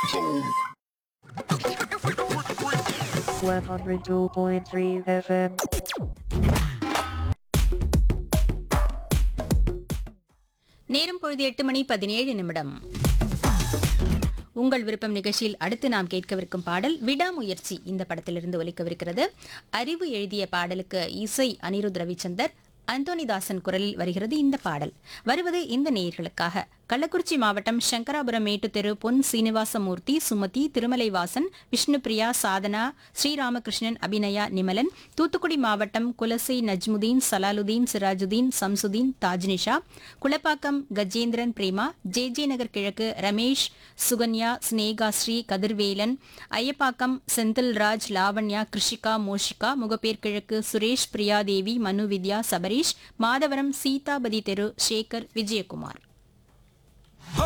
102.3 FM. நேரம் பொழுது எட்டு மணி பதினேழு நிமிடம் உங்கள் விருப்பம் நிகழ்ச்சியில் அடுத்து நாம் கேட்கவிருக்கும் பாடல் விடாமுயற்சி இந்த படத்திலிருந்து ஒலிக்கவிருக்கிறது அறிவு எழுதிய பாடலுக்கு இசை அனிருத் ரவிச்சந்தர் அந்தோனிதாசன் குரலில் வருகிறது இந்த பாடல் வருவது இந்த நேயர்களுக்காக கள்ளக்குறிச்சி மாவட்டம் சங்கராபுரம் மேட்டுத்தெரு பொன் சீனிவாசமூர்த்தி சுமதி திருமலைவாசன் விஷ்ணுபிரியா சாதனா ஸ்ரீராமகிருஷ்ணன் அபிநயா நிமலன் தூத்துக்குடி மாவட்டம் குலசை நஜ்முதீன் சலாலுதீன் சிராஜுதீன் சம்சுதீன் தாஜ்னிஷா குளப்பாக்கம் கஜேந்திரன் பிரேமா ஜே ஜே நகர் கிழக்கு ரமேஷ் சுகன்யா ஸ்னேகா ஸ்ரீ கதிர்வேலன் ஐயப்பாக்கம் செந்தில்ராஜ் லாவண்யா கிருஷிகா மோஷிகா முகப்பேர் கிழக்கு சுரேஷ் பிரியாதேவி மனு வித்யா சபரீஷ் மாதவரம் சீதாபதி தெரு சேகர் விஜயகுமார்